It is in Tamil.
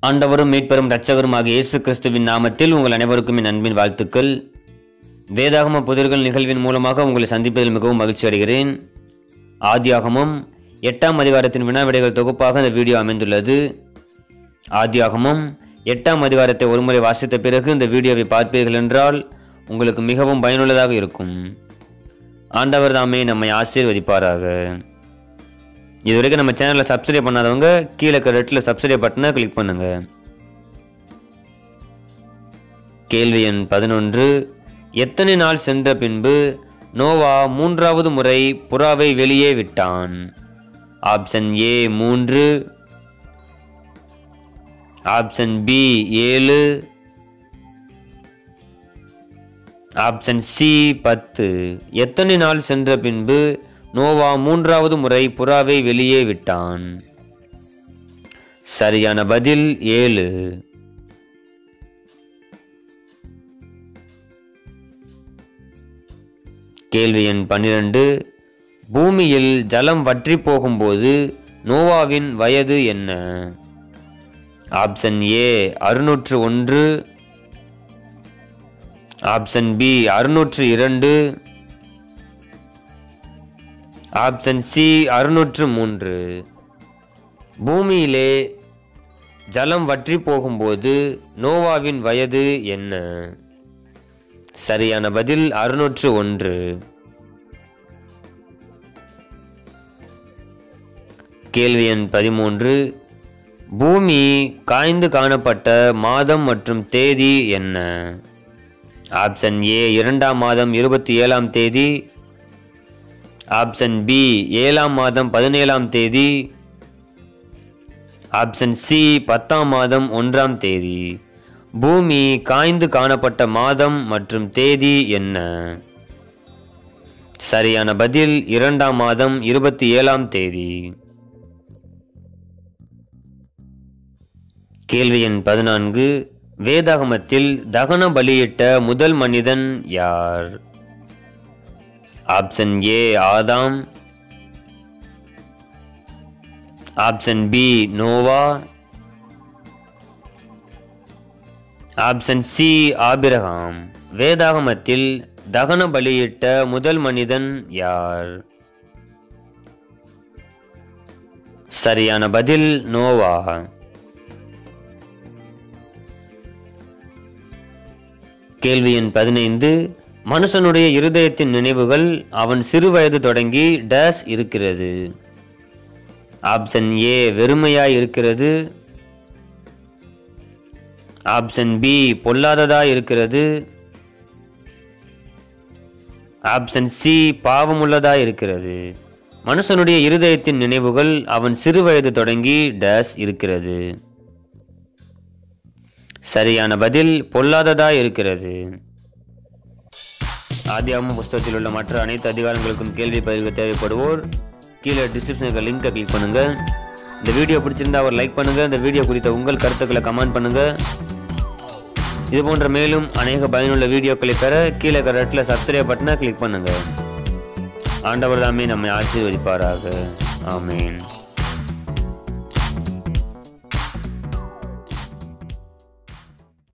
ஆண்டவரும் மீட்பெரும் இரட்சகருமாகிய இயேசு கிறிஸ்துவின் நாமத்தில் உங்கள் அனைவருக்கும் என் அன்பின் வாழ்த்துக்கள் வேதாகம புதிர்கள் நிகழ்வின் மூலமாக உங்களை சந்திப்பதில் மிகவும் மகிழ்ச்சி அடைகிறேன் ஆதியாகமம் எட்டாம் அதிகாரத்தின் வினாவிடைகள் தொகுப்பாக இந்த வீடியோ அமைந்துள்ளது ஆதியாகமம் எட்டாம் அதிகாரத்தை ஒருமுறை வாசித்த பிறகு இந்த வீடியோவை பார்ப்பீர்கள் என்றால் உங்களுக்கு மிகவும் பயனுள்ளதாக இருக்கும் ஆண்டவர் தாமே நம்மை ஆசீர்வதிப்பாராக இதுவரைக்கும் நம்ம சேனலை சப்ஸ்கிரைப் பண்ணாதவங்க கீழே இருக்க ரெட்டில் சப்ஸ்கிரைப் பட்டனை கிளிக் பண்ணுங்க கேள்வி எண் பதினொன்று எத்தனை நாள் சென்ற பின்பு நோவா மூன்றாவது முறை புறாவை வெளியே விட்டான் ஆப்ஷன் ஏ மூன்று ஆப்ஷன் பி ஏழு ஆப்ஷன் சி பத்து எத்தனை நாள் சென்ற பின்பு நோவா மூன்றாவது முறை புறாவை வெளியே விட்டான் சரியான பதில் ஏழு கேள்வி எண் பன்னிரண்டு பூமியில் ஜலம் வற்றி போகும்போது நோவாவின் வயது என்ன ஆப்ஷன் ஏ அறுநூற்று ஒன்று ஆப்ஷன் பி அறுநூற்று இரண்டு ஆப்ஷன் சி அறுநூற்று மூன்று பூமியிலே ஜலம் வற்றி போகும்போது நோவாவின் வயது என்ன சரியான பதில் அறுநூற்று ஒன்று கேள்வி எண் பதிமூன்று பூமி காய்ந்து காணப்பட்ட மாதம் மற்றும் தேதி என்ன ஆப்ஷன் ஏ இரண்டாம் மாதம் இருபத்தி ஏழாம் தேதி ஆப்ஷன் பி ஏழாம் மாதம் பதினேழாம் தேதி ஆப்ஷன் சி பத்தாம் மாதம் ஒன்றாம் தேதி பூமி காய்ந்து காணப்பட்ட மாதம் மற்றும் தேதி என்ன சரியான பதில் இரண்டாம் மாதம் இருபத்தி ஏழாம் தேதி கேள்வி எண் பதினான்கு வேதாகமத்தில் தகன பலியிட்ட முதல் மனிதன் யார் ஆப்ஷன் ஏ ஆதாம் ஆப்ஷன் பி நோவா ஆப்ஷன் சி ஆபிரகாம் வேதாகமத்தில் தகன பலியிட்ட முதல் மனிதன் யார் சரியான பதில் நோவா கேள்வி எண் பதினைந்து மனுஷனுடைய இருதயத்தின் நினைவுகள் அவன் சிறு வயது தொடங்கி டேஸ் இருக்கிறது ஆப்ஷன் ஏ வெறுமையாய் இருக்கிறது ஆப்ஷன் பி பொல்லாததா இருக்கிறது ஆப்ஷன் சி பாவமுள்ளதா இருக்கிறது மனுஷனுடைய இருதயத்தின் நினைவுகள் அவன் சிறு வயது தொடங்கி டேஸ் இருக்கிறது சரியான பதில் பொல்லாததா இருக்கிறது ஆதியாகம புஸ்தகத்தில் உள்ள மற்ற அனைத்து அதிகாரங்களுக்கும் கேள்வி பதிவு தேவைப்படுவோர் கீழே டிஸ்கிரிப்ஷனுக்கு லிங்கை கிளிக் பண்ணுங்க இந்த வீடியோ பிடிச்சிருந்தா ஒரு லைக் பண்ணுங்க இந்த வீடியோ குறித்த உங்கள் கருத்துக்களை கமெண்ட் பண்ணுங்க இது போன்ற மேலும் அநேக பயனுள்ள வீடியோக்களை பெற கீழே இருக்கிற இடத்துல சப்ஸ்கிரைப் பட்டனை கிளிக் பண்ணுங்க ஆண்டவர் தாமே நம்மை ஆசீர்வதிப்பாராக ஆமேன்